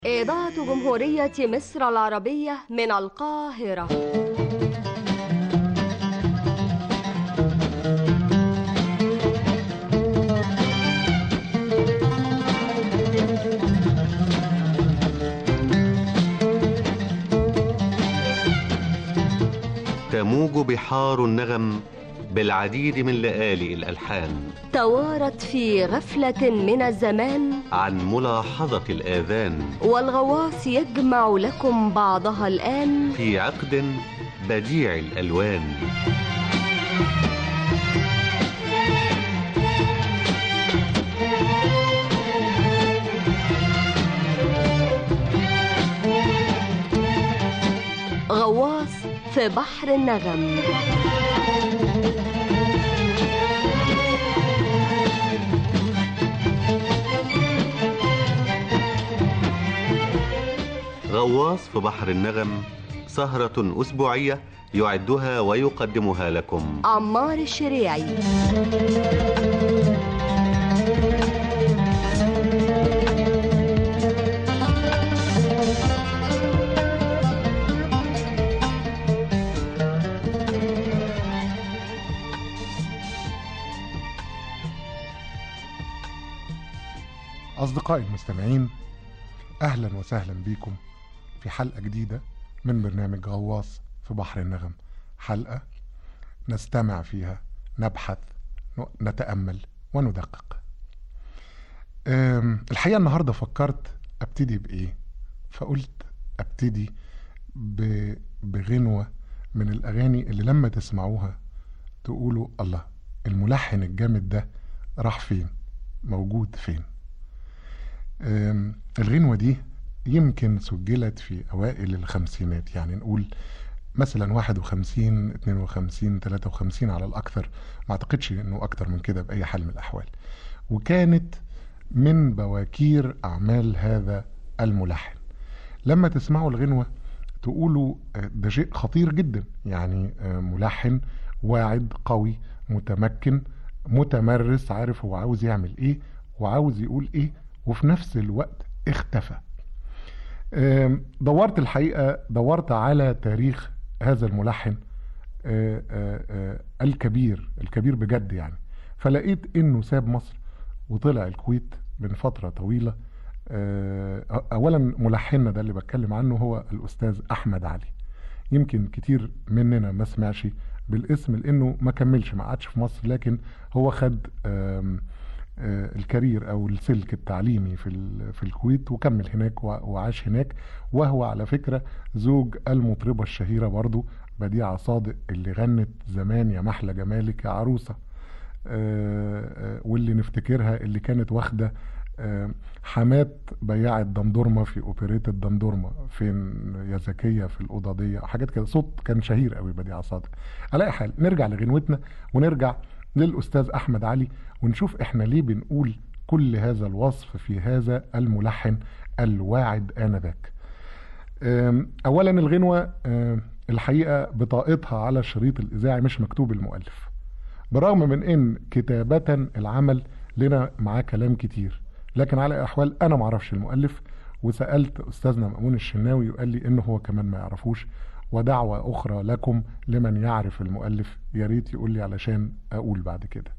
إذاعة جمهورية مصر العربية من القاهرة تموج بحار النغم بالعديد من لآلئ الألحان توارت في غفلة من الزمان عن ملاحظة الآذان والغواص يجمع لكم بعضها الآن في عقد بديع الألوان غواص في بحر النغم غواص في بحر النغم سهرة أسبوعية يعدها ويقدمها لكم عمار الشريعي أصدقائي المستمعين أهلا وسهلا بكم في حلقة جديدة من برنامج غواص في بحر النغم حلقة نستمع فيها نبحث نتأمل وندقق أم، الحقيقة النهاردة فكرت أبتدي بإيه فقلت أبتدي ب- بغنوة من الأغاني اللي لما تسمعوها تقولوا الله الملحن الجامد ده راح فين موجود فين أم، الغنوة دي يمكن سجلت في أوائل الخمسينات يعني نقول مثلا 51 52 53 على الأكثر ما أعتقدش إنه أكتر من كده بأي حال من الأحوال وكانت من بواكير أعمال هذا الملحن لما تسمعوا الغنوة تقولوا آه، ده شيء خطير جدا يعني آه، ملحن واعد قوي متمكن متمرس عارف هو عاوز يعمل ايه وعاوز يقول ايه وفي نفس الوقت اختفى آم، دورت الحقيقة دورت على تاريخ هذا الملحن آه، آه، آه، الكبير الكبير بجد يعني فلقيت انه ساب مصر وطلع الكويت من فترة طويلة آه، اولا ملحننا ده اللي بتكلم عنه هو الاستاذ احمد علي يمكن كتير مننا ما سمعش بالاسم لانه ما كملش ما قعدش في مصر لكن هو خد آم، آه، الكارير او السلك التعليمي في ال- في الكويت وكمل هناك وع- وعاش هناك وهو على فكره زوج المطربه الشهيره برضو بديعه صادق اللي غنت زمان يا محلى جمالك يا عروسه آه، آه، واللي نفتكرها اللي كانت واخده آه، حمات بياعة دندورما في اوبريت دندورما فين يا زكية في الأوضة دي حاجات كده صوت كان شهير قوي بديعة صادق على أي حال نرجع لغنوتنا ونرجع للأستاذ أحمد علي ونشوف إحنا ليه بنقول كل هذا الوصف في هذا الملحن الواعد آنذاك أم، أولا الغنوة أم، الحقيقة بطاقتها على الشريط الإذاعي مش مكتوب المؤلف برغم من ان كتابة العمل لنا معاه كلام كتير لكن على أي احوال انا معرفش المؤلف وسألت استاذنا مأمون الشناوي وقال لي انه هو كمان ما يعرفوش ودعوة اخرى لكم لمن يعرف المؤلف يا ريت يقول لي علشان اقول بعد كده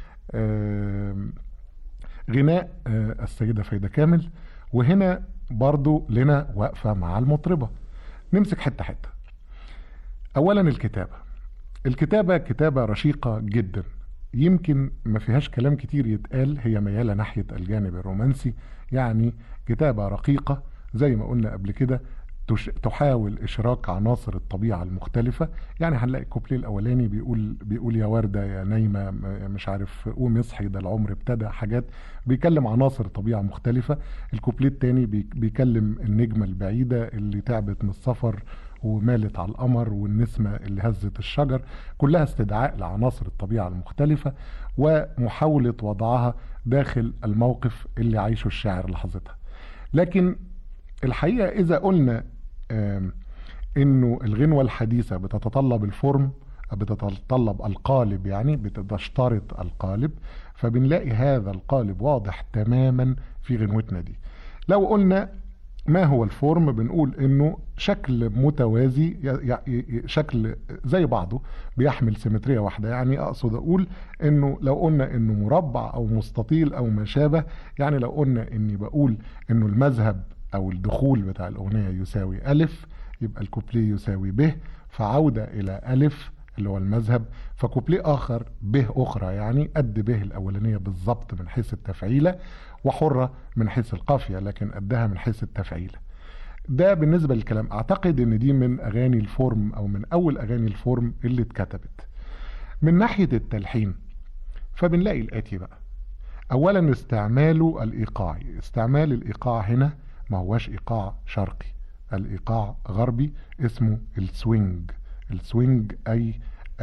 آم، غناء آه، السيدة فايدة كامل وهنا برضو لنا وقفة مع المطربة نمسك حتة حتة اولا الكتابة الكتابة كتابة رشيقة جدا يمكن ما فيهاش كلام كتير يتقال هي ميالة ناحية الجانب الرومانسي يعني كتابة رقيقة زي ما قلنا قبل كده تش- تحاول إشراك عناصر الطبيعة المختلفة يعني هنلاقي الكوبليه الأولاني بيقول بيقول يا وردة يا نايمة م- مش عارف قوم يصحي ده العمر ابتدى حاجات بيكلم عناصر طبيعة مختلفة الكوبليه التاني بي- بيكلم النجمة البعيدة اللي تعبت من السفر ومالت على القمر والنسمة اللي هزت الشجر كلها استدعاء لعناصر الطبيعة المختلفة ومحاولة وضعها داخل الموقف اللي عايشه الشاعر لحظتها لكن الحقيقة إذا قلنا آم، إنه الغنوة الحديثة بتتطلب الفورم بتتطلب القالب يعني بتشترط القالب فبنلاقي هذا القالب واضح تماما في غنوتنا دي لو قلنا ما هو الفورم بنقول انه شكل متوازي ي- ي- شكل زي بعضه بيحمل سيمترية واحدة يعني اقصد اقول انه لو قلنا انه مربع او مستطيل او ما شابه يعني لو قلنا اني بقول انه المذهب او الدخول بتاع الاغنية يساوي الف يبقى الكوبليه يساوي ب فعودة الى الف اللي هو المذهب فكوبليه اخر ب اخرى يعني قد ب الاولانيه بالظبط من حيث التفعيله وحره من حيث القافيه لكن قدها من حيث التفعيله ده بالنسبه للكلام اعتقد ان دي من اغاني الفورم او من اول اغاني الفورم اللي اتكتبت من ناحيه التلحين فبنلاقي الاتي بقى اولا استعماله الايقاعي استعمال الايقاع هنا ما هوش ايقاع شرقي الايقاع غربي اسمه السوينج السوينج اي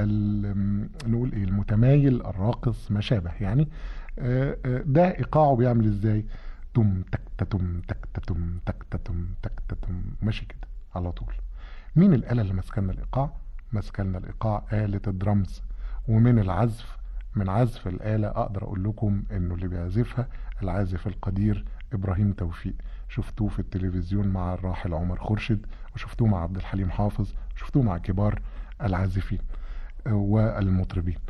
ال- نقول ايه المتمايل الراقص ما شابه يعني آه، آه، ده ايقاعه بيعمل ازاي تم تك تتم تك تتم تك تتم تك تتم ماشي كده على طول مين الآلة اللي ماسكلنا الإيقاع؟ ماسكلنا الإيقاع آلة الدرامز ومن العزف من عزف الآلة أقدر أقول لكم إنه اللي بيعزفها العازف القدير إبراهيم توفيق شفتوه في التلفزيون مع الراحل عمر خورشيد وشفتوه مع عبد الحليم حافظ وشفتوه مع كبار العازفين آه، والمطربين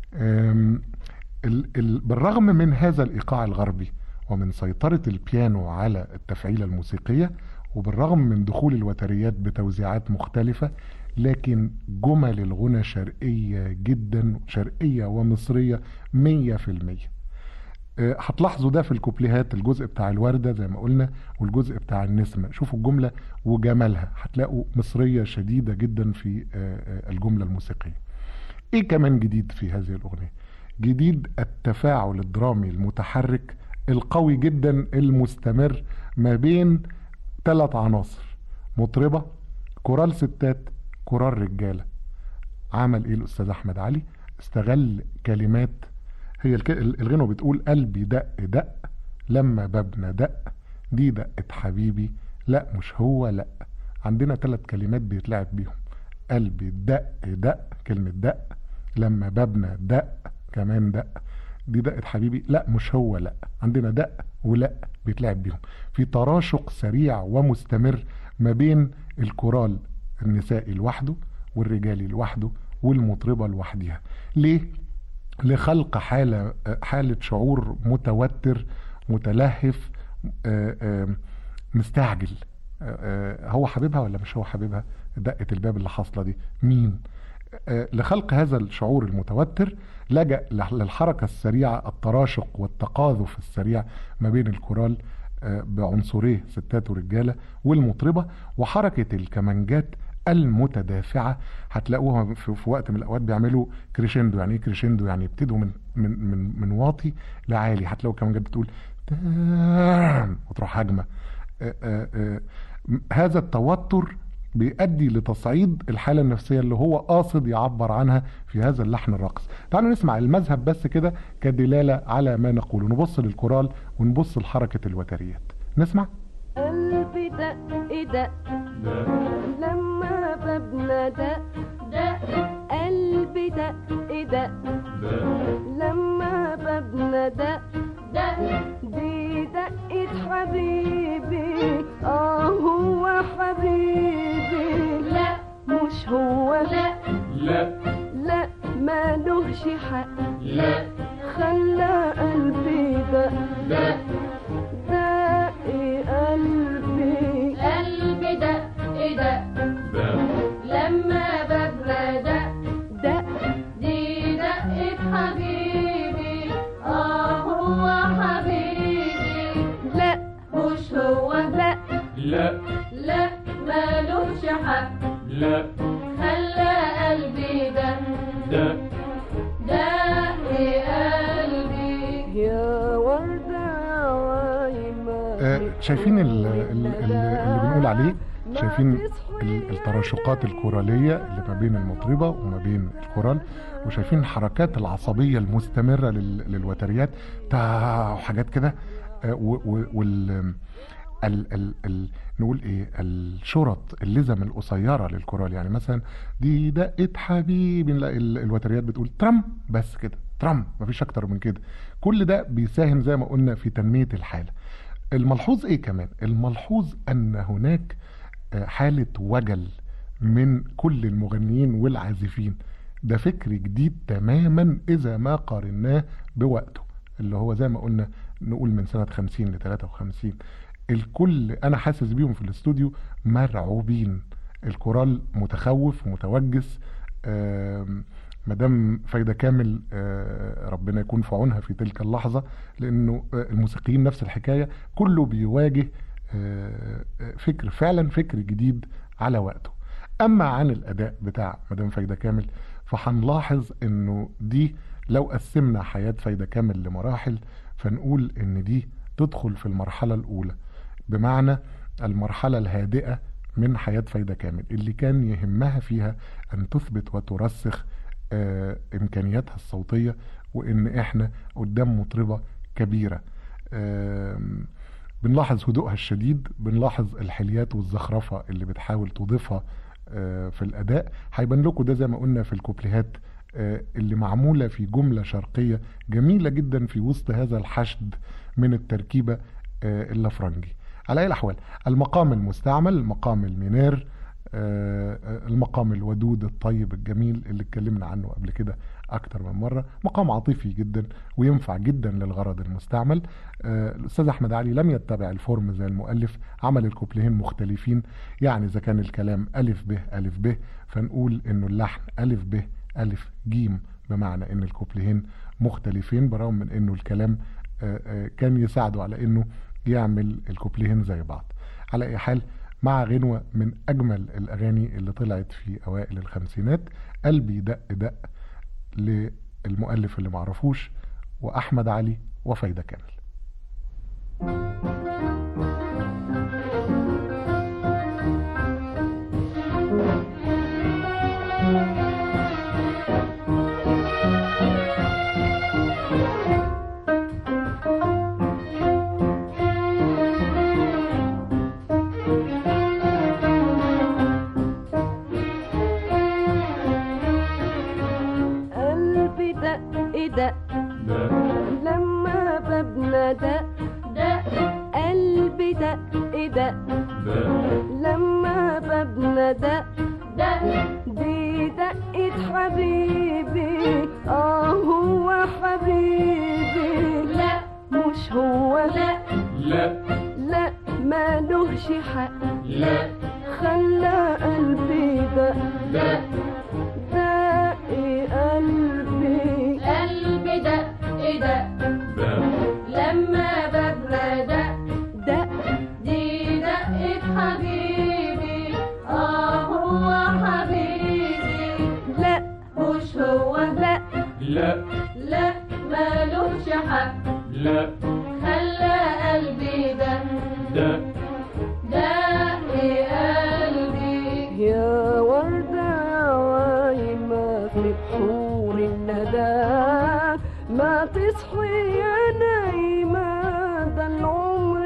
آم، ال- ال- بالرغم من هذا الإيقاع الغربي ومن سيطرة البيانو على التفعيلة الموسيقية وبالرغم من دخول الوتريات بتوزيعات مختلفة لكن جمل الغنى شرقية جدا شرقية ومصرية مية في المية آه، هتلاحظوا ده في الكوبليهات الجزء بتاع الوردة زي ما قلنا والجزء بتاع النسمة شوفوا الجملة وجمالها هتلاقوا مصرية شديدة جدا في آه، آه، الجملة الموسيقية ايه كمان جديد في هذه الاغنيه جديد التفاعل الدرامي المتحرك القوي جدا المستمر ما بين ثلاث عناصر مطربه كورال ستات كورال رجاله عمل ايه الاستاذ احمد علي استغل كلمات هي الك- الغنوه بتقول قلبي دق دق لما بابنا دق دي دقة حبيبي لا مش هو لا عندنا ثلاث كلمات بيتلعب بيهم قلبي دق دق كلمة دق لما بابنا دق كمان دق دي دقة حبيبي لا مش هو لا عندنا دق ولا بيتلعب بيهم في تراشق سريع ومستمر ما بين الكورال النسائي لوحده والرجالي لوحده والمطربة لوحدها ليه؟ لخلق حالة حالة شعور متوتر متلهف آه، آه، مستعجل آه، آه، هو حبيبها ولا مش هو حبيبها دقة الباب اللي حاصلة دي مين آه، لخلق هذا الشعور المتوتر لجأ للحركة السريعة التراشق والتقاذف السريع ما بين الكورال آه، بعنصريه ستات ورجالة والمطربة وحركة الكمانجات المتدافعة هتلاقوها في, في وقت من الأوقات بيعملوا كريشندو يعني ايه كريشندو يعني يبتدوا من من من من واطي لعالي هتلاقوا الكمانجات بتقول تام وتروح هجمة آه، آه، آه، م- هذا التوتر بيؤدي لتصعيد الحالة النفسية اللي هو قاصد يعبر عنها في هذا اللحن الراقص تعالوا نسمع المذهب بس كده كدلالة على ما نقوله نبص للكورال ونبص لحركة الوتريات نسمع قلبي دق دق لما بابنا دق دق قلبي دق دق لما بابنا دق دق دي دقة حبيبي اه هو حبيبي لا مش هو لا لا لا مالهش حق لا خلى قلبي دق لا دق قلبي قلبي دق دق لا لما ببقى دق دق دي دقة حبيبي اه هو حبيبي لا مش هو لا لا لا مالوش حق لا خلى قلبي دق ده دق قلبي يا وردة يا وايمة آه، شايفين ال- ال- ال- اللي بنقول عليه شايفين ال- التراشقات الكورالية اللي ما بين المطربة وما بين الكورال وشايفين الحركات العصبية المستمرة لل- للوتريات تا وحاجات كده آه، و- و- وال ال ال ال نقول ايه الشرط اللزم القصيره للكورال يعني مثلا دي دقه حبيبي نلاقي ال- الوتريات بتقول ترم بس كده ترم مفيش اكتر من كده كل ده بيساهم زي ما قلنا في تنميه الحاله الملحوظ ايه كمان الملحوظ ان هناك آه، حالة وجل من كل المغنيين والعازفين ده فكر جديد تماما اذا ما قارناه بوقته اللي هو زي ما قلنا نقول من سنة 50 ل 53 الكل انا حاسس بيهم في الاستوديو مرعوبين الكورال متخوف ومتوجس آم، مدام فايدة كامل آه، ربنا يكون في عونها في تلك اللحظة لأنه آه، الموسيقيين نفس الحكاية كله بيواجه آه، آه، فكر فعلا فكر جديد على وقته أما عن الأداء بتاع مدام فايدة كامل فهنلاحظ أنه دي لو قسمنا حياة فايدة كامل لمراحل فنقول أن دي تدخل في المرحلة الأولى بمعنى المرحلة الهادئة من حياة فايدة كامل اللي كان يهمها فيها أن تثبت وترسخ آه، إمكانياتها الصوتية وإن إحنا قدام مطربة كبيرة آم، بنلاحظ هدوءها الشديد بنلاحظ الحليات والزخرفة اللي بتحاول تضيفها آه، في الأداء هيبان لكم ده زي ما قلنا في الكوبليهات آه، اللي معمولة في جملة شرقية جميلة جدا في وسط هذا الحشد من التركيبة آه، اللافرنجي على أي الأحوال المقام المستعمل مقام المينير آه، آه، المقام الودود الطيب الجميل اللي اتكلمنا عنه قبل كده أكتر من مرة مقام عاطفي جدا وينفع جدا للغرض المستعمل آه، الأستاذ أحمد علي لم يتبع الفورم زي المؤلف عمل الكوبليهين مختلفين يعني إذا كان الكلام ألف ب ألف ب فنقول إنه اللحن ألف ب ألف جيم بمعنى إن الكوبليهين مختلفين برغم من إنه الكلام آه، آه، كان يساعده على إنه يعمل الكوبليهين زي بعض على أي حال مع غنوة من أجمل الأغاني اللي طلعت في أوائل الخمسينات قلبي دق دق للمؤلف اللي معرفوش وأحمد علي وفايدة كامل قلبي دق دق دق لما بابنا دق دق قلبي دق دق دق لما بابنا دق دق دي دقة حبيبي اه هو حبيبي لا مش هو لا لا لا مالوش حق لا خلى قلبي دق دق دق قلبي قلبي دق دق دق لما بابنا دق دق دي دقة حبيبي اه هو حبيبي لا مش هو لا لا لا مالوش حق لا خلى قلبي دق دق دق قلبي يا وردة عايمة في بحور الندى ما تصحي يا نايمة ده العمر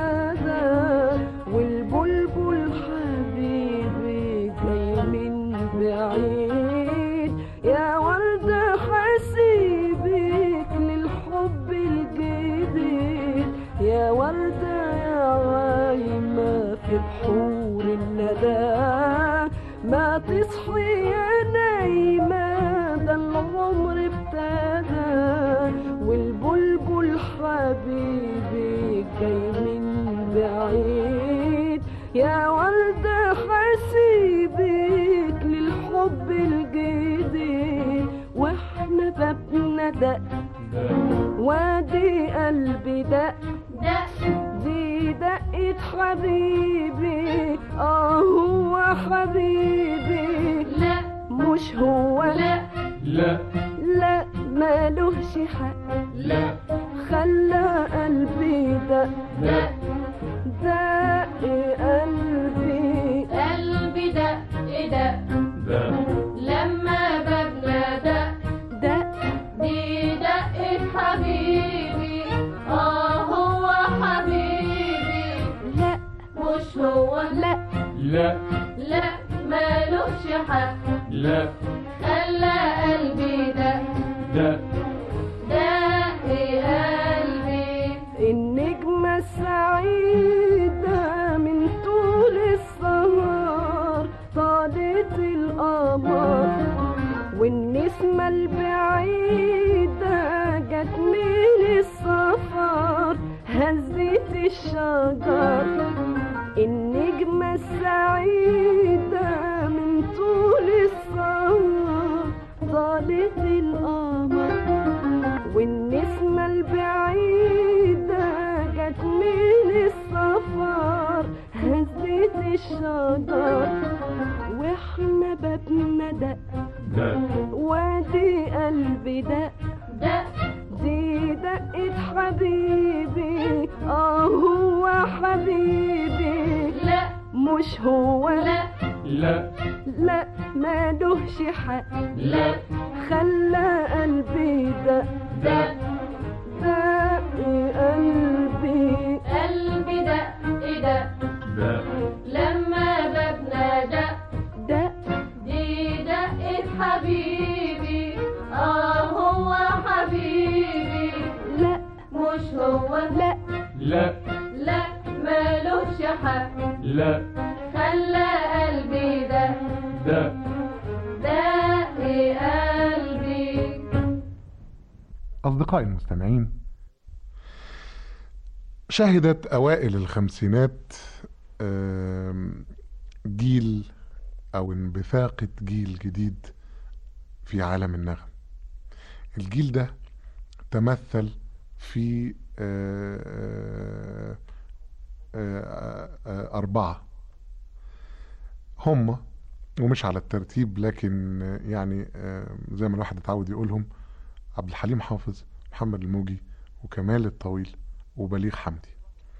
ابتدى والبلبل حبيبي جاي من بعيد يا وردة حسيبك للحب الجديد يا وردة يا عايمة في بحور الندى ما تصحي يا نايمة ده العمر ابتدى والبلبل حبيبي جاي من بعيد يا وردة حسيبك للحب الجديد واحنا بابنا دق دق وادي قلبي دق دق دي دقة حبيبي اه هو حبيبي لا مش هو لا لا لا مالوش حق لا خلى قلبي دق دق دق قلبي قلبي دق دق دق لما بابنا دق دق دي دقة حبيبي اه هو حبيبي لا مش هو لا لا لا مالوش حق لا خلى قلبي دق دق دق قلبي النجمة السعادة الشجر واحنا بابنا دق دق وادي قلبي دق دق دي دقة حبيبي اه هو حبيبي لا مش هو لا لا لا مالوش حق لا خلى قلبي دق دق دق قلبي قلبي دق دق دق لما بابنا دق دق دي دقة حبيبي اه هو حبيبي لا مش هو لا لا لا مالوش حق لا خلى قلبي دق دق دق قلبي أصدقائي المستمعين شهدت أوائل الخمسينات آم، جيل أو انبثاقة جيل جديد في عالم النغم الجيل ده تمثل في آه، آه، آه، أربعة هم ومش على الترتيب لكن آه، يعني آه، زي ما الواحد اتعود يقولهم عبد الحليم حافظ محمد الموجي وكمال الطويل وبليغ حمدي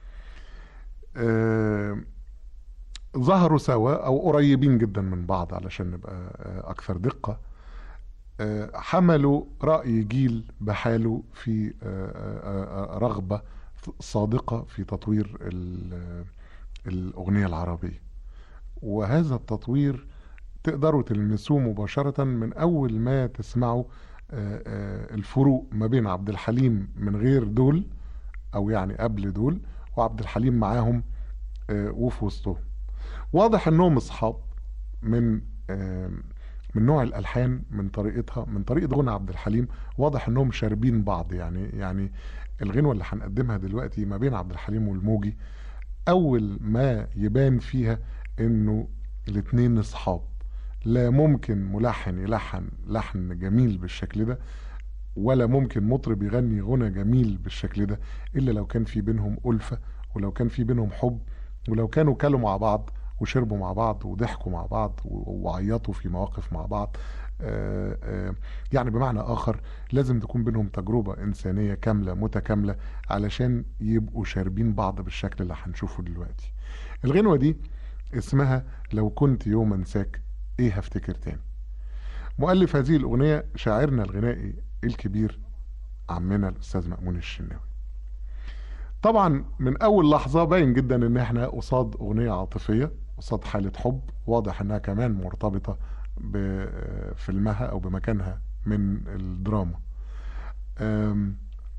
آه، ظهروا سوا او قريبين جدا من بعض علشان نبقى آه، اكثر دقة آه، حملوا رأي جيل بحاله في آه، آه، آه، رغبة صادقة في تطوير ال- الأغنية العربية وهذا التطوير تقدروا تلمسوه مباشرة من أول ما تسمعوا آه، آه، الفروق ما بين عبد الحليم من غير دول أو يعني قبل دول وعبد الحليم معاهم آه، وفي وسطهم واضح انهم اصحاب من آه، من نوع الالحان من طريقتها من طريقه غنى عبد الحليم واضح انهم شاربين بعض يعني يعني الغنوه اللي هنقدمها دلوقتي ما بين عبد الحليم والموجي اول ما يبان فيها انه الاتنين اصحاب لا ممكن ملحن يلحن لحن جميل بالشكل ده ولا ممكن مطرب يغني غنى جميل بالشكل ده الا لو كان في بينهم ألفة ولو كان في بينهم حب ولو كانوا كلوا مع بعض وشربوا مع بعض وضحكوا مع بعض و- وعيطوا في مواقف مع بعض آه، آه، يعني بمعنى آخر لازم تكون بينهم تجربة إنسانية كاملة متكاملة علشان يبقوا شاربين بعض بالشكل اللي هنشوفه دلوقتي الغنوة دي اسمها لو كنت يوم انساك ايه هفتكر تاني مؤلف هذه الأغنية شاعرنا الغنائي الكبير عمنا الأستاذ مأمون الشناوي طبعا من أول لحظة باين جدا إن احنا قصاد أغنية عاطفية قصاد حالة حب واضح إنها كمان مرتبطة بفيلمها أو بمكانها من الدراما أم،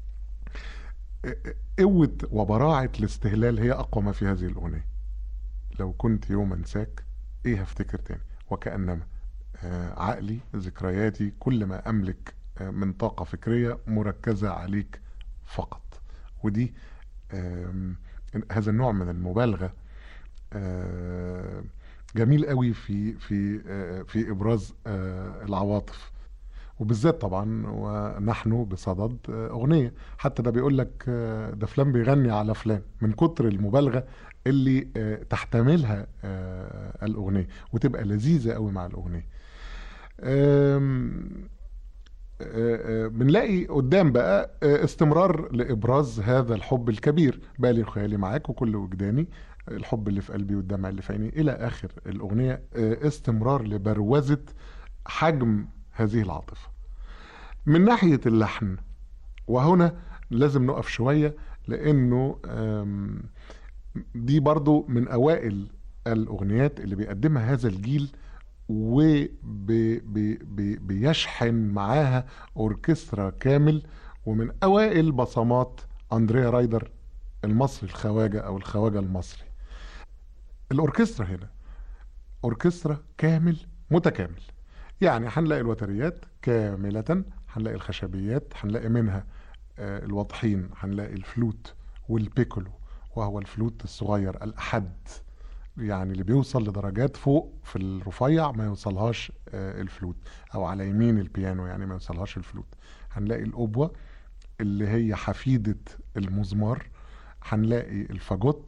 قوة وبراعة الاستهلال هي أقوى ما في هذه الأغنية لو كنت يوم انساك ايه هفتكر تاني وكأنما آه، عقلي ذكرياتي كل ما املك آه، من طاقة فكرية مركزة عليك فقط ودي آم، هذا النوع من المبالغة آه، جميل قوي في في آه، في ابراز آه، العواطف وبالذات طبعا ونحن بصدد آه، اغنيه حتى ده بيقول لك آه، ده فلان بيغني على فلان من كتر المبالغه اللي آه، تحتملها آه، الاغنيه وتبقى لذيذه قوي مع الاغنيه آم، آه، آه، بنلاقي قدام بقى آه، استمرار لابراز هذا الحب الكبير بالي خيالي معاك وكل وجداني الحب اللي في قلبي والدمع اللي في عيني الى اخر الاغنيه آه، استمرار لبروزه حجم هذه العاطفه من ناحيه اللحن وهنا لازم نقف شويه لانه آم، دي برضو من اوائل الاغنيات اللي بيقدمها هذا الجيل وبيشحن معاها اوركسترا كامل ومن اوائل بصمات اندريا رايدر المصري الخواجه او الخواجه المصري الاوركسترا هنا اوركسترا كامل متكامل يعني هنلاقي الوتريات كاملة هنلاقي الخشبيات هنلاقي منها آه، الواضحين هنلاقي الفلوت والبيكولو وهو الفلوت الصغير الأحد يعني اللي بيوصل لدرجات فوق في الرفيع ما يوصلهاش آه، الفلوت او على يمين البيانو يعني ما يوصلهاش الفلوت هنلاقي الأوبوة اللي هي حفيدة المزمار هنلاقي الفاجوت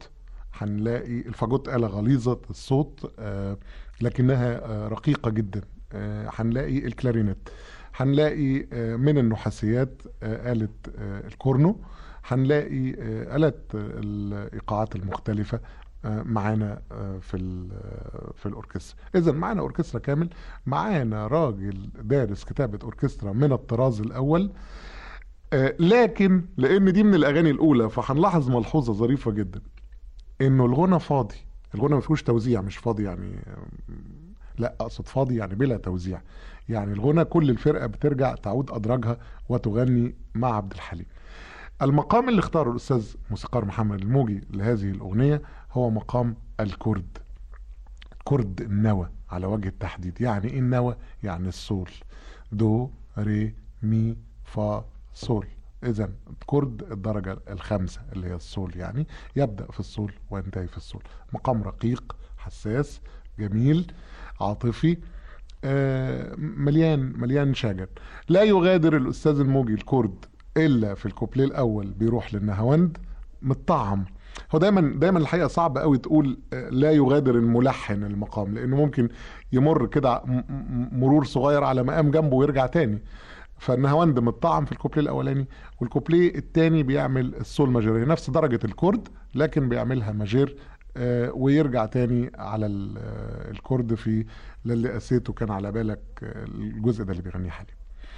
هنلاقي الفاجوت آلة غليظة الصوت آه، لكنها آه، رقيقة جدا آه، هنلاقي الكلارينت هنلاقي آه، من النحاسيات آه، آلة آه، الكورنو هنلاقي آه، آلات الإيقاعات المختلفة آه، معانا آه، في ال- آه، في الأوركسترا إذا معانا أوركسترا كامل معانا راجل دارس كتابة أوركسترا من الطراز الأول آه، لكن لأن دي من الأغاني الأولى فهنلاحظ ملحوظة ظريفة جدا إنه الغنى فاضي الغنى ما فيهوش توزيع مش فاضي يعني لا اقصد فاضي يعني بلا توزيع يعني الغنى كل الفرقه بترجع تعود ادراجها وتغني مع عبد الحليم المقام اللي اختاره الاستاذ موسيقار محمد الموجي لهذه الاغنيه هو مقام الكرد كرد النوى على وجه التحديد يعني ايه النوى يعني الصول دو ري مي فا صول اذا كرد الدرجه الخامسه اللي هي الصول يعني يبدا في الصول وينتهي في الصول مقام رقيق حساس جميل عاطفي آه، مليان مليان شجن لا يغادر الاستاذ الموجي الكرد الا في الكوبليه الاول بيروح للنهاوند متطعم هو دايما دايما الحقيقه صعب قوي تقول آه، لا يغادر الملحن المقام لانه ممكن يمر كده م- م- مرور صغير على مقام جنبه ويرجع تاني فالنهاوند متطعم في الكوبليه الاولاني والكوبليه الثاني بيعمل السول ماجير هي نفس درجه الكرد لكن بيعملها ماجير آه، ويرجع تاني على ال- آه، الكرد في للي قسيته كان على بالك آه، الجزء ده اللي بيغنيه حالي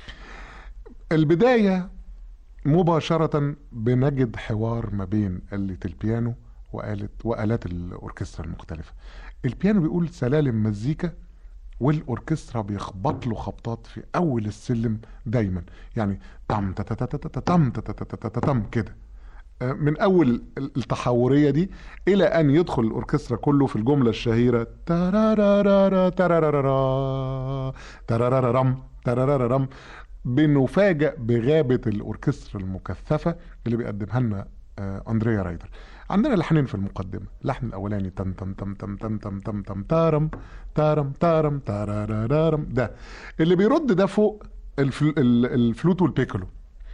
البداية مباشرة بنجد حوار ما بين آلة البيانو وآلة وآلات الأوركسترا المختلفة البيانو بيقول سلالم مزيكا والأوركسترا بيخبط له خبطات في أول السلم دايما يعني تم تتتتتت تم تتتتتت تم كده آه، من اول التحوريه دي الى ان يدخل الاوركسترا كله في الجمله الشهيره ترارارارا ترارارارا ترارارارم ترارارارم بنفاجأ بغابة الأوركسترا المكثفة اللي بيقدمها لنا آه، أندريا رايدر عندنا لحنين في المقدمة اللحن الأولاني تم تم تم تم تم تم تم تم تارم تارم تارم تارارارم ده اللي بيرد ده فوق الفل- ال- الفلوت والبيكولو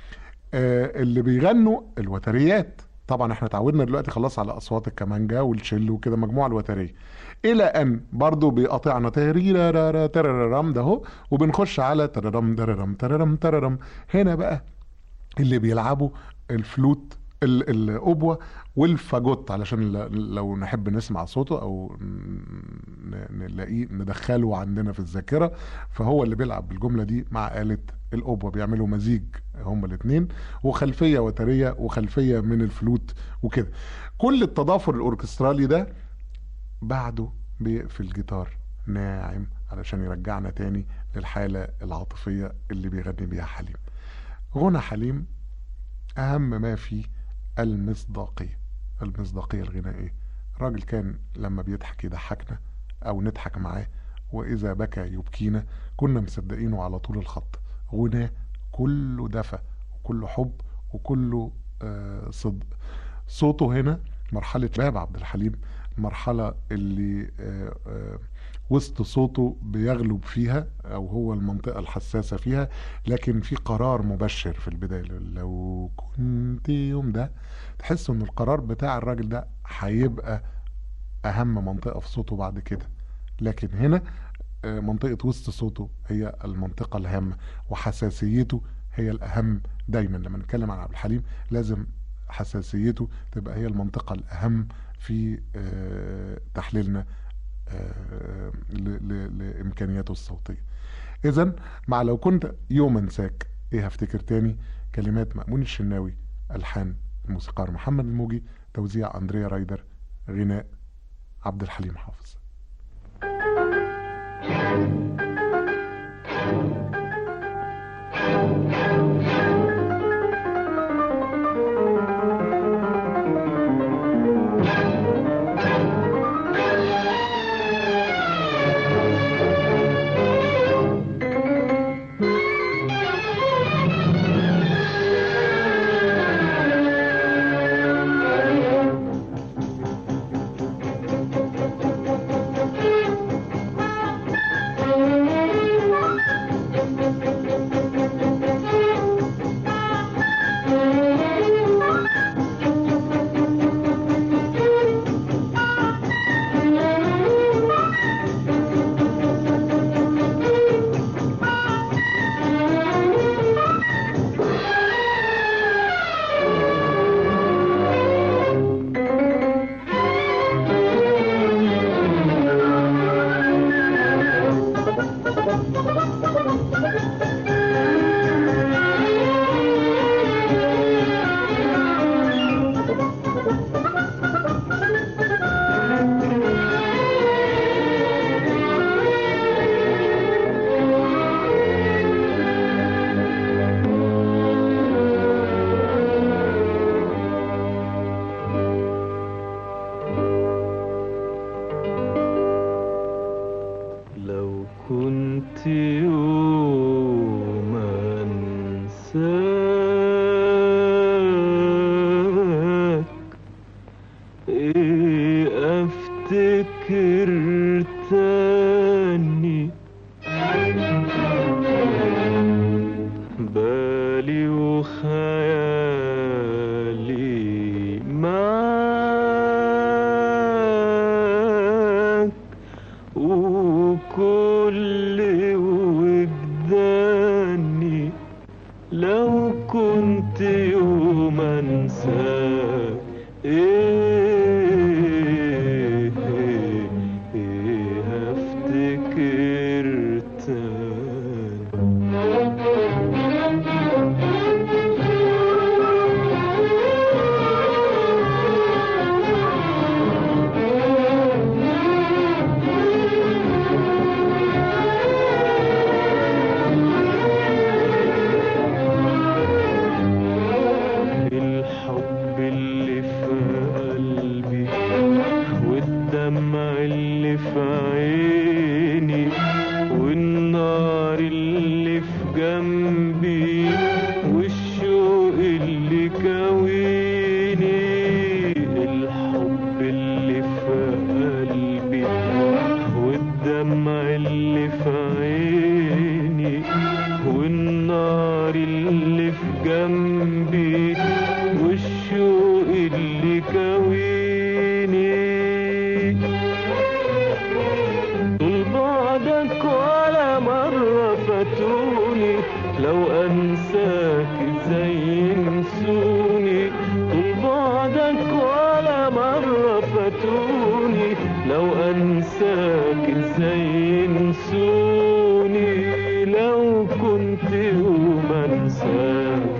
آه، اللي بيغنوا الوتريات طبعا احنا اتعودنا دلوقتي خلاص على اصوات الكمانجا والشيل وكده مجموعه الوتريه الى ان برضو بيقاطعنا تريرارا ترررم ده اهو وبنخش على تررم تررم تررم تررم هنا بقى اللي بيلعبوا الفلوت ال- الأوبوة والفاجوت علشان ل- لو نحب نسمع صوته او ن- نلاقيه ندخله عندنا في الذاكرة فهو اللي بيلعب بالجملة دي مع آلة الأوبوة بيعملوا مزيج هما الاتنين وخلفية وترية وخلفية من الفلوت وكده كل التضافر الأوركسترالي ده بعده بيقفل جيتار ناعم علشان يرجعنا تاني للحالة العاطفية اللي بيغني بيها حليم غنى حليم أهم ما فيه المصداقية المصداقية الغنائية الراجل كان لما بيضحك يضحكنا أو نضحك معاه وإذا بكى يبكينا كنا مصدقينه على طول الخط غناه كله دفى وكله حب وكله آه صدق صوته هنا مرحلة شباب عبد الحليم المرحلة اللي آه آه وسط صوته بيغلب فيها او هو المنطقة الحساسة فيها لكن في قرار مبشر في البداية لو كنت يوم ده تحس ان القرار بتاع الراجل ده هيبقى اهم منطقة في صوته بعد كده لكن هنا آه، منطقة وسط صوته هي المنطقة الهامة وحساسيته هي الأهم دايما لما نتكلم عن عبد الحليم لازم حساسيته تبقى هي المنطقة الأهم في آه، تحليلنا آه، ل- ل- لإمكانياته الصوتية إذا مع لو كنت يوم أنساك إيه هفتكر تاني كلمات مأمون الشناوي ألحان الموسيقار محمد الموجي توزيع أندريا رايدر غناء عبد الحليم حافظ Thank افتكر تاني بالي وخيالي معاك وكل وجداني لو كنت يوم انساك ايه ايه ايه هفتكر تاني الحب اللي في قلبي والدمع اللي في عيني والنار اللي في جنبي والشوق اللي كويني الحب اللي في قلبي والدمع اللي في عيني والنار اللي في جنبي والشوق اللي كويني طول بعدك ولا مرة فاتوني لو أنساك ازاي ينسوني طول بعدك ولا مرة فاتوني لو أنساك ازاي ينسوني لو كنت يوم أنساك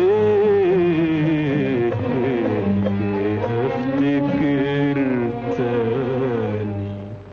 إيه إيه إيه هفتكر تاني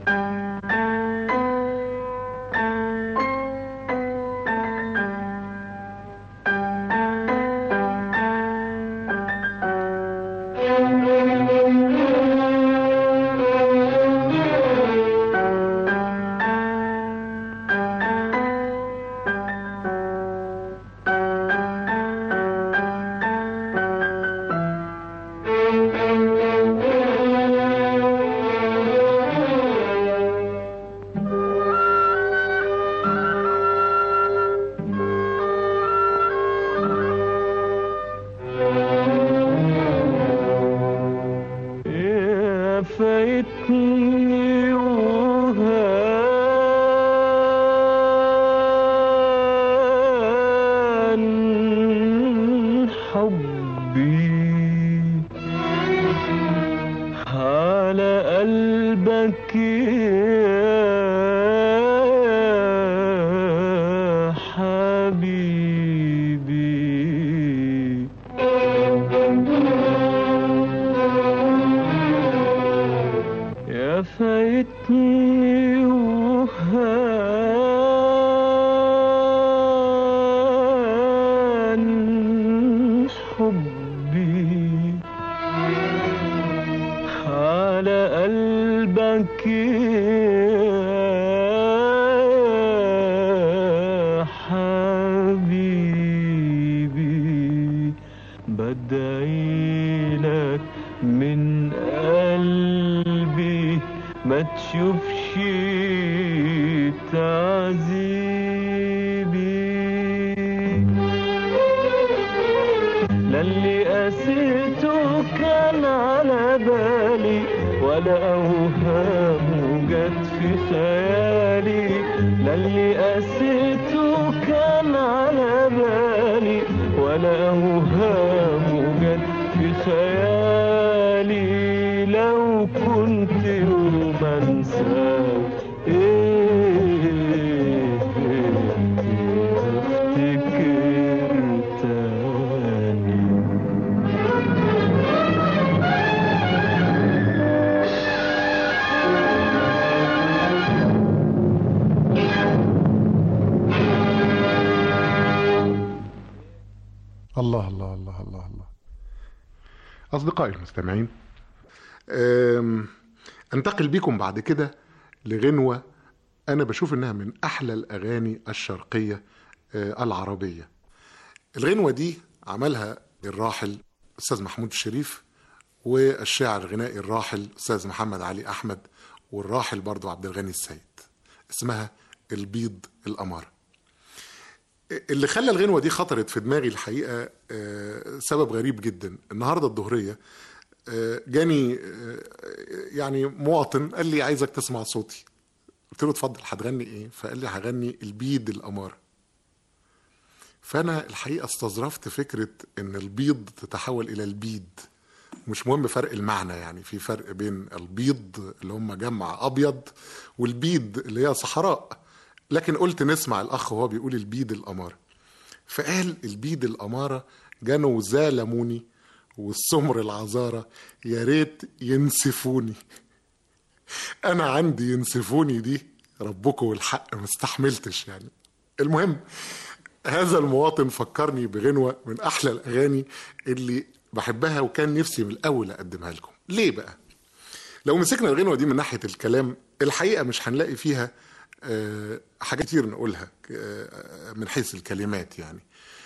يا فايتني وهان حبي على قلبك يا حبيبي يا فايتني وهان حبي على قلبك يا حبيبي بدعي لك من قلبي ما تشوفش تعذيبي للي قسيته كان على بالي ولا أوهام جت في خيالي للي قسيته كان على بالي ولا أوهام جت في خيالي لو كنت يوم أنساك إيه إيه إيه أفتكر تاني الله الله الله الله الله أصدقائي المستمعين أم، أنتقل بكم بعد كده لغنوة أنا بشوف إنها من أحلى الأغاني الشرقية آه، العربية الغنوة دي عملها الراحل أستاذ محمود الشريف والشاعر الغنائي الراحل أستاذ محمد علي أحمد والراحل برضو عبد الغني السيد اسمها البيض الأمارة اللي خلى الغنوة دي خطرت في دماغي الحقيقة آه، سبب غريب جدا النهاردة الظهرية آه، جاني آه، يعني مواطن قال لي عايزك تسمع صوتي قلت له اتفضل هتغني ايه فقال لي هغني البيض الأمارة فانا الحقيقه استظرفت فكره ان البيض تتحول الى البيد مش مهم فرق المعنى يعني في فرق بين البيض اللي هم جمع ابيض والبيد اللي هي صحراء لكن قلت نسمع الاخ وهو بيقول البيد الاماره فقال البيد الاماره جنوا زالموني والسمر العذاره يا ريت ينسفوني انا عندي ينسفوني دي ربكم والحق ما استحملتش يعني المهم هذا المواطن فكرني بغنوة من أحلى الأغاني اللي بحبها وكان نفسي من الأول أقدمها لكم ليه بقى؟ لو مسكنا الغنوة دي من ناحية الكلام الحقيقة مش هنلاقي فيها آه، حاجات كتير نقولها آه، من حيث الكلمات يعني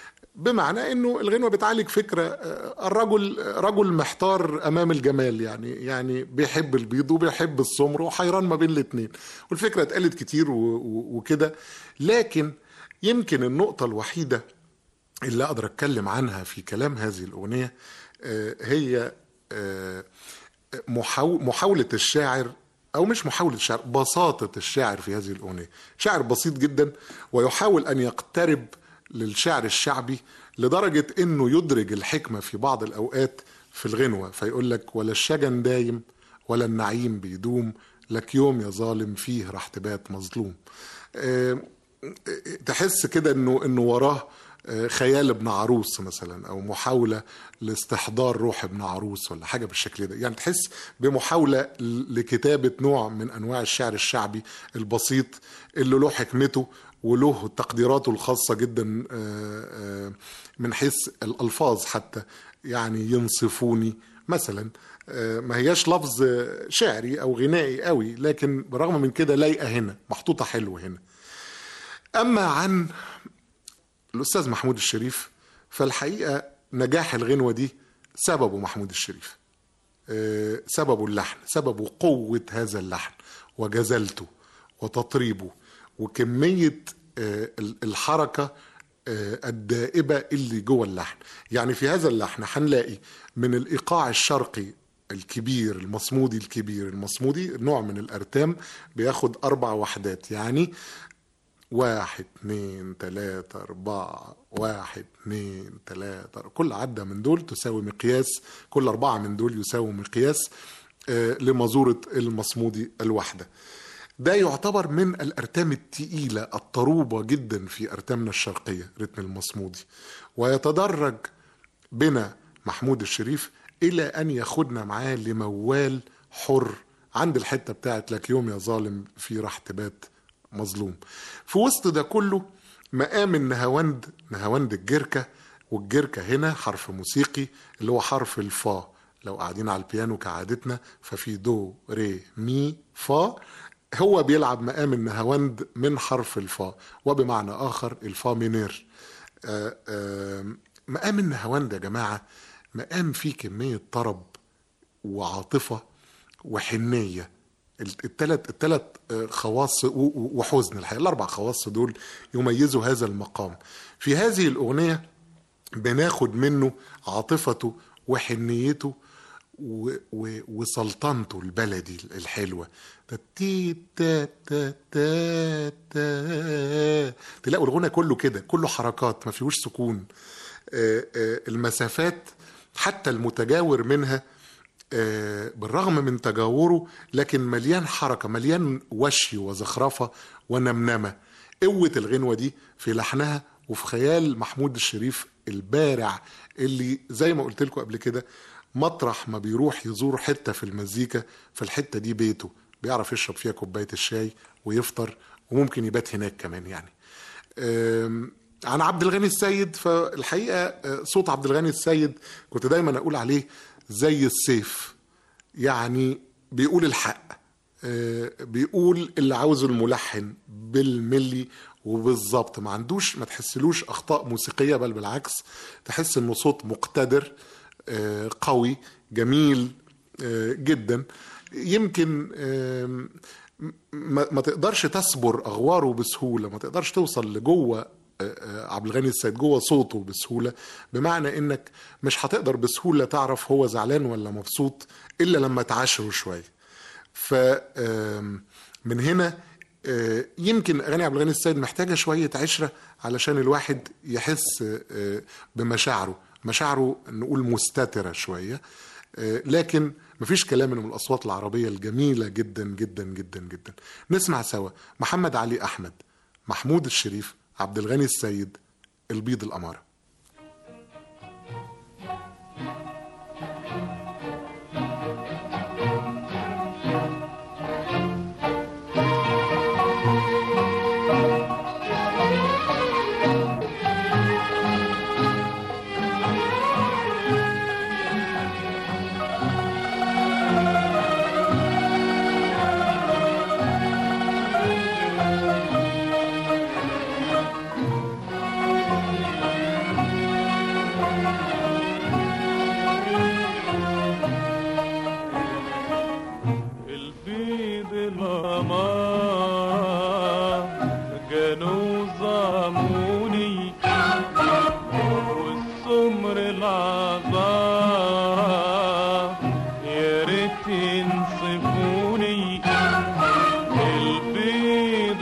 بمعنى انه الغنوه بتعالج فكره آه، الرجل رجل محتار امام الجمال يعني يعني بيحب البيض وبيحب السمر وحيران ما بين الاثنين والفكره اتقالت كتير و- و- وكده لكن يمكن النقطه الوحيده اللي اقدر اتكلم عنها في كلام هذه الاغنيه آه، هي آه، محاو- محاوله الشاعر او مش محاوله الشاعر بساطه الشاعر في هذه الاغنيه شاعر بسيط جدا ويحاول ان يقترب للشعر الشعبي لدرجه انه يدرج الحكمه في بعض الاوقات في الغنوه فيقول لك ولا الشجن دايم ولا النعيم بيدوم لك يوم يا ظالم فيه راح تبات مظلوم آه، تحس كده انه انه وراه آه، خيال ابن عروس مثلا او محاوله لاستحضار روح ابن عروس ولا حاجه بالشكل ده يعني تحس بمحاوله ل- لكتابه نوع من انواع الشعر الشعبي البسيط اللي له حكمته وله تقديراته الخاصه جدا آه، آه، من حيث الالفاظ حتى يعني ينصفوني مثلا آه، ما هياش لفظ شعري او غنائي قوي لكن برغم من كده لايقه هنا محطوطه حلو هنا اما عن الاستاذ محمود الشريف فالحقيقه نجاح الغنوه دي سببه محمود الشريف آه، سببه اللحن سببه قوه هذا اللحن وجزلته وتطريبه وكميه آه، ال- الحركه آه، الدائبه اللي جوه اللحن يعني في هذا اللحن هنلاقي من الايقاع الشرقي الكبير المصمودي الكبير المصمودي نوع من الارتام بياخد اربع وحدات يعني واحد اتنين تلاتة أربعة واحد اتنين تلاتة كل عدة من دول تساوي مقياس كل أربعة من دول يساوي مقياس آه، لمزورة المصمودي الواحدة ده يعتبر من الأرتام التقيلة الطروبة جدا في أرتامنا الشرقية رتم المصمودي ويتدرج بنا محمود الشريف إلى أن ياخدنا معاه لموال حر عند الحتة بتاعت لك يوم يا ظالم في راح تبات مظلوم في وسط ده كله مقام النهاوند نهاوند الجركة والجركة هنا حرف موسيقي اللي هو حرف الفا لو قاعدين على البيانو كعادتنا ففي دو ري مي فا هو بيلعب مقام النهاوند من حرف الفا وبمعنى آخر الفا مينير آه، آه، مقام النهاوند يا جماعة مقام فيه كمية طرب وعاطفة وحنية الثلاث الثلاث خواص و- و- وحزن الحقيقة الأربع خواص دول يميزوا هذا المقام في هذه الأغنية بناخد منه عاطفته وحنيته و- و- وسلطنته البلدي الحلوة تا تي تا تا تا تا تلاقوا الغنى كله كده كله حركات ما فيهوش سكون آه، آه، المسافات حتى المتجاور منها آه، بالرغم من تجاوره لكن مليان حركة مليان وشي وزخرفة ونمنمة قوة الغنوة دي في لحنها وفي خيال محمود الشريف البارع اللي زي ما قلت لكم قبل كده مطرح ما بيروح يزور حتة في المزيكا فالحتة دي بيته بيعرف يشرب فيها كوباية الشاي ويفطر وممكن يبات هناك كمان يعني آم، عن عبد الغني السيد فالحقيقه آه، صوت عبد الغني السيد كنت دايما اقول عليه زي السيف يعني بيقول الحق آه، بيقول اللي عاوزه الملحن بالملي وبالظبط ما عندوش ما تحسلوش اخطاء موسيقيه بل بالعكس تحس انه صوت مقتدر آه، قوي جميل آه، جدا يمكن آم، ما, ما تقدرش تصبر اغواره بسهوله ما تقدرش توصل لجوه آه، آه، عبد الغني السيد جوه صوته بسهوله بمعنى انك مش هتقدر بسهوله تعرف هو زعلان ولا مبسوط الا لما تعاشره شويه ف آم، من هنا آه، يمكن اغاني عبد الغني السيد محتاجه شويه عشره علشان الواحد يحس آه، بمشاعره مشاعره نقول مستتره شويه آه، لكن مفيش كلام انه من الاصوات العربيه الجميله جدا جدا جدا جدا نسمع سوا محمد علي احمد محمود الشريف عبد الغني السيد البيض الاماره البيض الأمار كانوا ظاموني والسمر العذار يا ريت ينصفوني البيض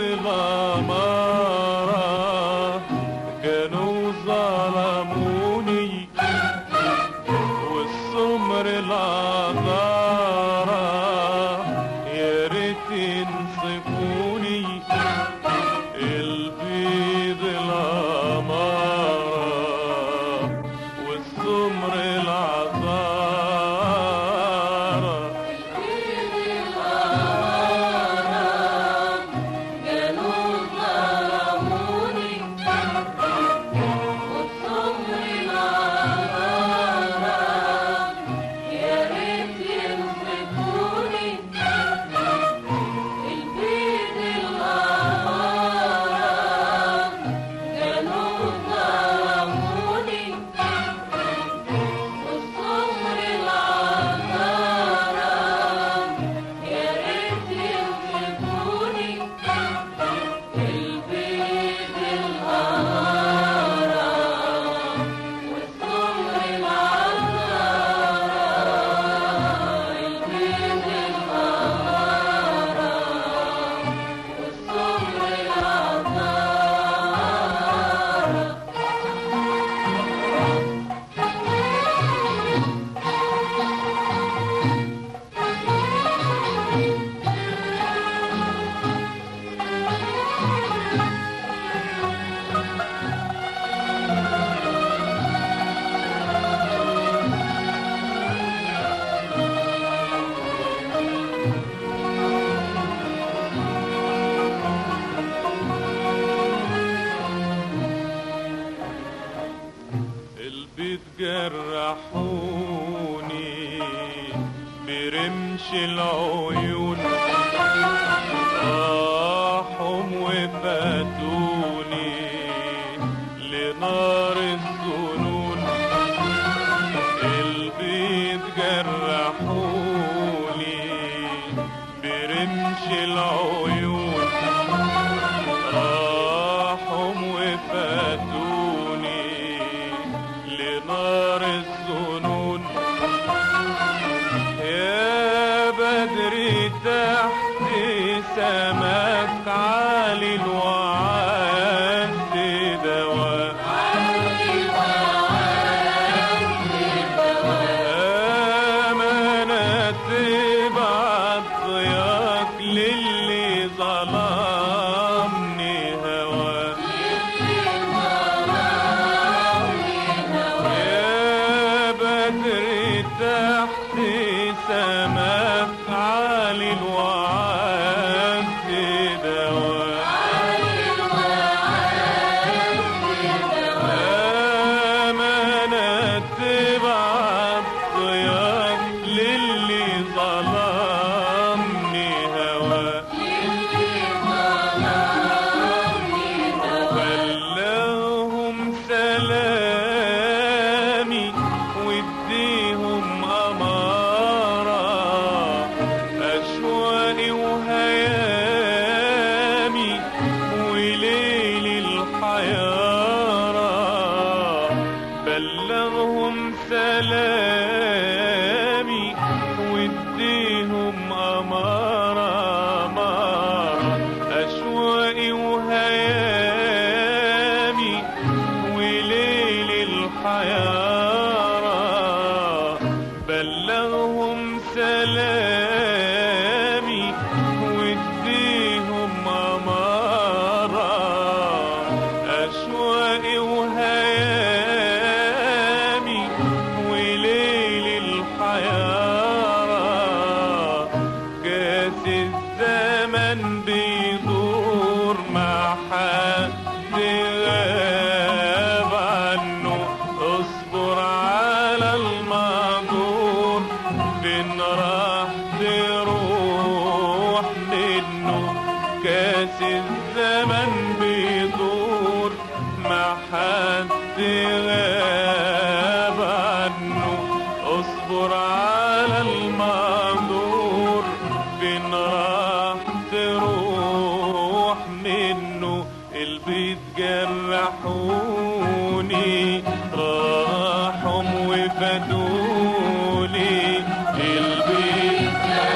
الأمار كانوا ظلموني والسمر العذارى يا ريت ينصفوني البيض الأمارة والسمر العذارى البيت جرحوني برمش العيون راحوا وفاتوني لنار الظنون البيت جرحوني برمش العيون راحوا وفاتوني لنار الظنون يا بدري تحت سمك عالي الوعد دواء أمانة تبعت ضياك للي ظلمني هواك يا بدر تحت سماك عالي الوعد دواء أمانة تبعت ضياك للي ظلمني هواك سلامي واديهم أمارة أمارة أشواقي وهيامي وليل الحيارة بلغهم سلامي واديهم أمارة أشواقي وهيامي وليل الحيارة كاس الزمن بيدور مع حد غاب عنه اصبر على المقدور فين راح تروح منه كاس الزمن بيدور مع حد غاب عنه اصبر على المقدور فين راح تروح منه البيت جرحوني راحهم وفادوني البيت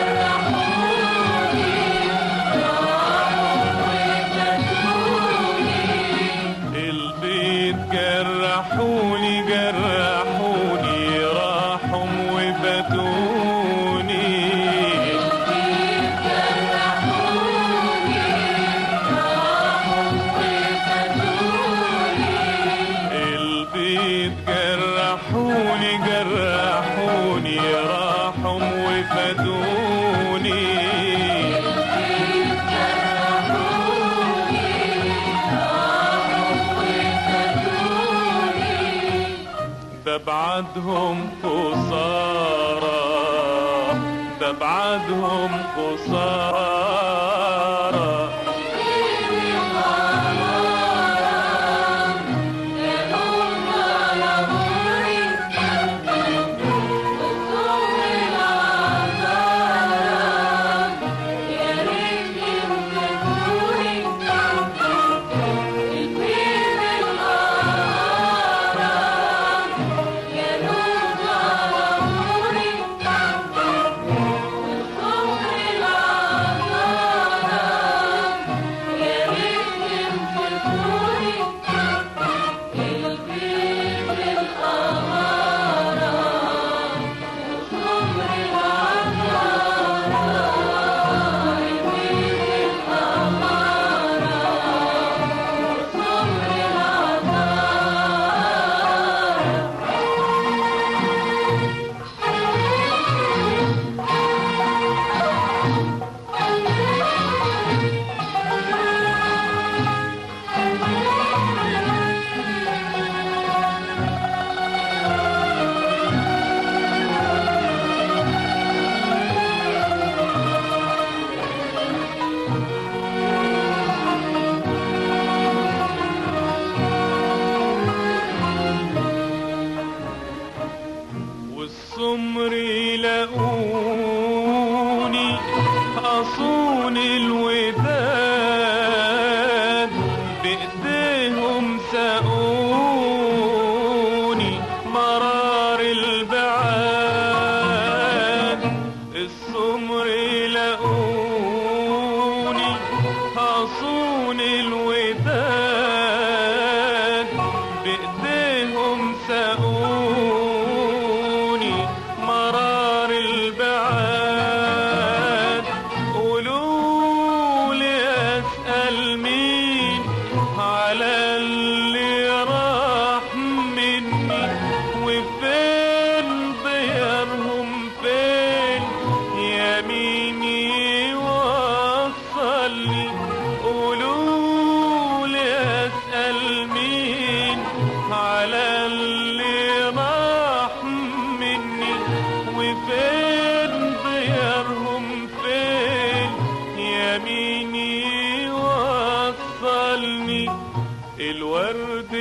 البيت جرحوني جرحوني راحهم وفاتوني البيت جرحوني جرحوني راحهم وفاتوني ببعدهم قصارى ببعدهم قصارى والسمر يلاقوني أصون الوداد بإيديهم ساقوني مرار البعاد السمر يلاقوني أصون الوداد بإيديهم ساقوني مرار البعاد قولوا لي أسأل مين على اللي راح مني وفين ضيارهم فين يميني وصلني قولوا لي أسأل مين على اللي راح مني وفين ضيارهم فين يميني وصلني الورد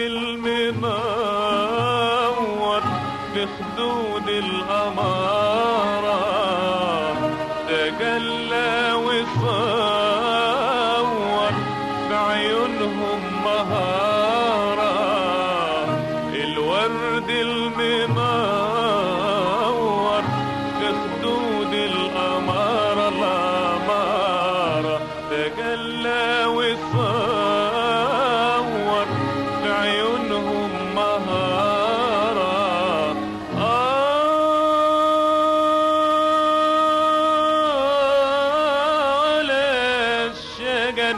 المنور في خدود الأمارة تجلى وصور بعيونهم مهارة الورد المنور الشجن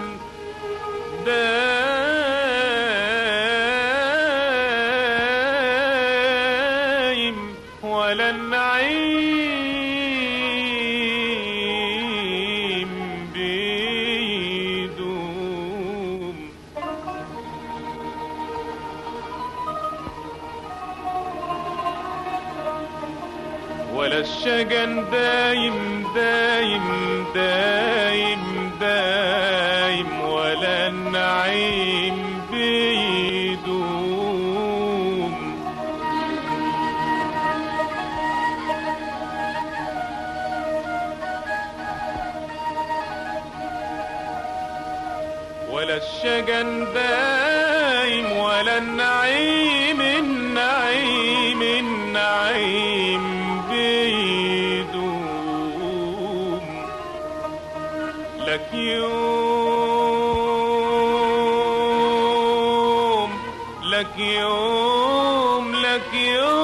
دايم ولا النعيم بيدوم ولا الشجن دايم دايم دايم دايم ولا النعيم بيدوم ولا الشجن دايم ولا النعيم النعيم النعيم بيدوم لك يوم لك يوم لك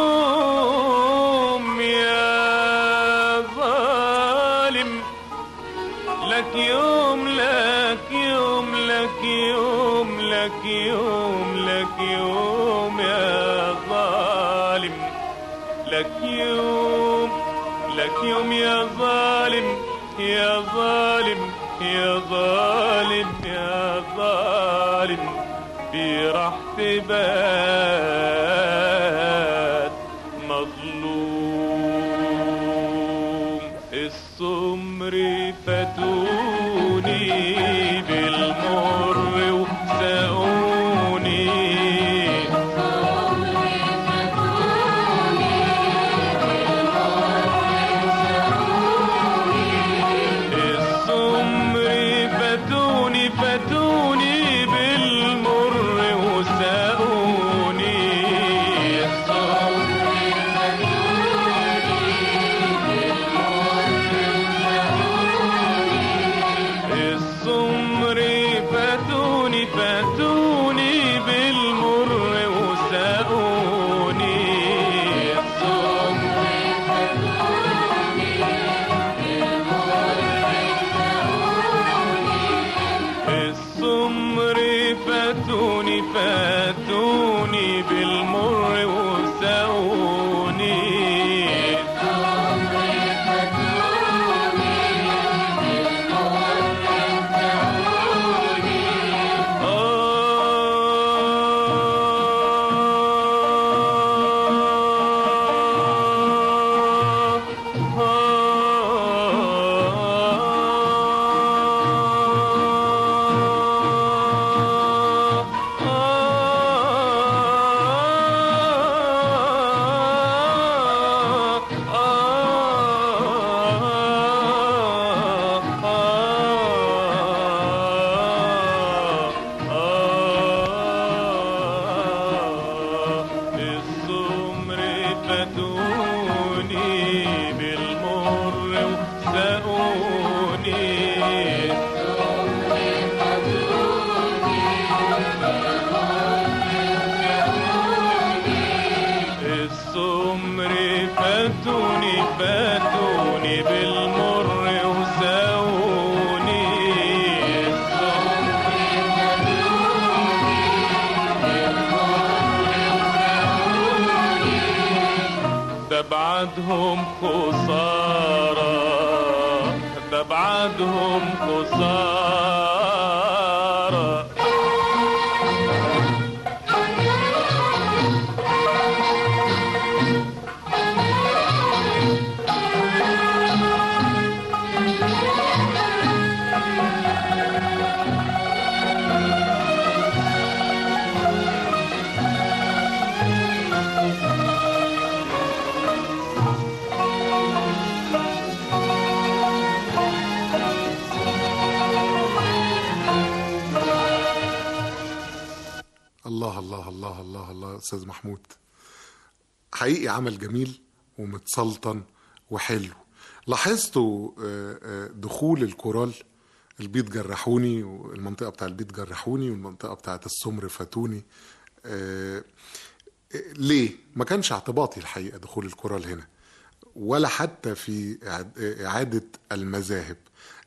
يوم يا ظالم لك يوم لك يوم لك يوم لك يوم لك يوم يا ظالم لك يوم لك يوم يا ظالم يا ظالم يا ظالم يا ظالم في راح تبات مظلوم السمر فتوني بالمر وساقوني السمر فتوني فتوني بالمر وساقوني السمر فاتوني فاتوني بالمر وساقوني السمر السمر فاتوني فاتوني بالمر وساقوني السمر فتوني بالمر وساقوني السمر فاتوني فاتوني بالمر وساوني ده بعدهم خسارة ده بعدهم خسارة الله الله الله الله الله استاذ محمود حقيقي عمل جميل ومتسلطن وحلو لاحظتوا آه، آه، دخول الكورال البيت جرحوني والمنطقه بتاع البيت جرحوني والمنطقه بتاعت السمر فاتوني آه، آه، ليه ما كانش اعتباطي الحقيقه دخول الكورال هنا ولا حتى في إعاد- اعاده المذاهب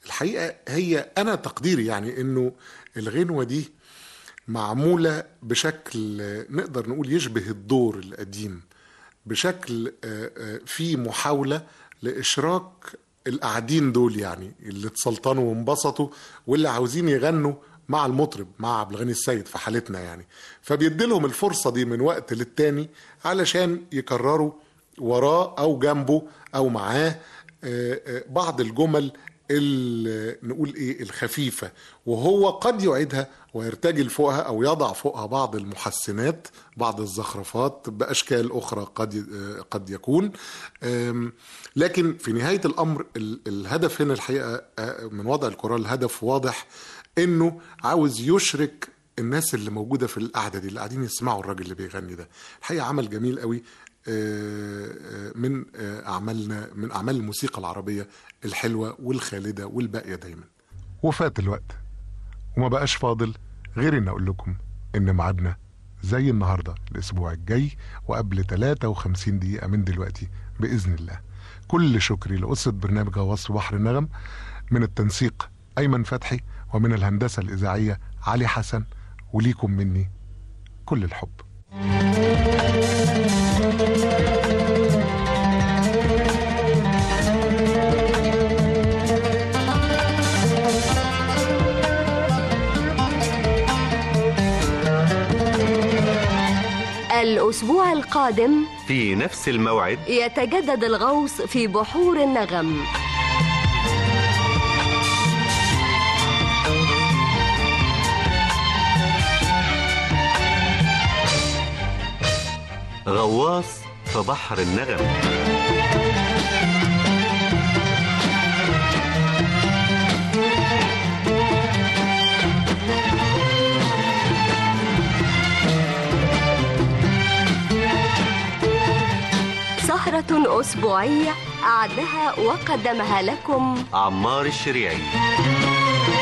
الحقيقه هي انا تقديري يعني انه الغنوه دي معموله بشكل آه، نقدر نقول يشبه الدور القديم بشكل آه، آه، في محاوله لاشراك القاعدين دول يعني اللي اتسلطنوا وانبسطوا واللي عاوزين يغنوا مع المطرب مع عبد الغني السيد في حالتنا يعني فبيدي لهم الفرصه دي من وقت للتاني علشان يكرروا وراه او جنبه او معاه آه، آه، بعض الجمل ال- نقول ايه الخفيفه وهو قد يعيدها ويرتجل فوقها او يضع فوقها بعض المحسنات بعض الزخرفات باشكال اخرى قد ي- آه، قد يكون آم، لكن في نهايه الامر ال- الهدف هنا الحقيقه آه، من وضع الكورال الهدف واضح انه عاوز يشرك الناس اللي موجوده في القعده دي اللي قاعدين يسمعوا الراجل اللي بيغني ده الحقيقه عمل جميل قوي آه، آه، من آه، اعمالنا من اعمال الموسيقى العربيه الحلوه والخالده والباقيه دايما وفات الوقت وما بقاش فاضل غير ان اقول لكم ان ميعادنا زي النهارده الاسبوع الجاي وقبل 53 دقيقه من دلوقتي باذن الله كل شكري لأسرة برنامج غواص في بحر النغم من التنسيق أيمن فتحي ومن الهندسة الإذاعية علي حسن وليكم مني كل الحب الأسبوع القادم في نفس الموعد يتجدد الغوص في بحور النغم غواص في بحر النغم سهرة أسبوعية أعدها وقدمها لكم عمار الشريعي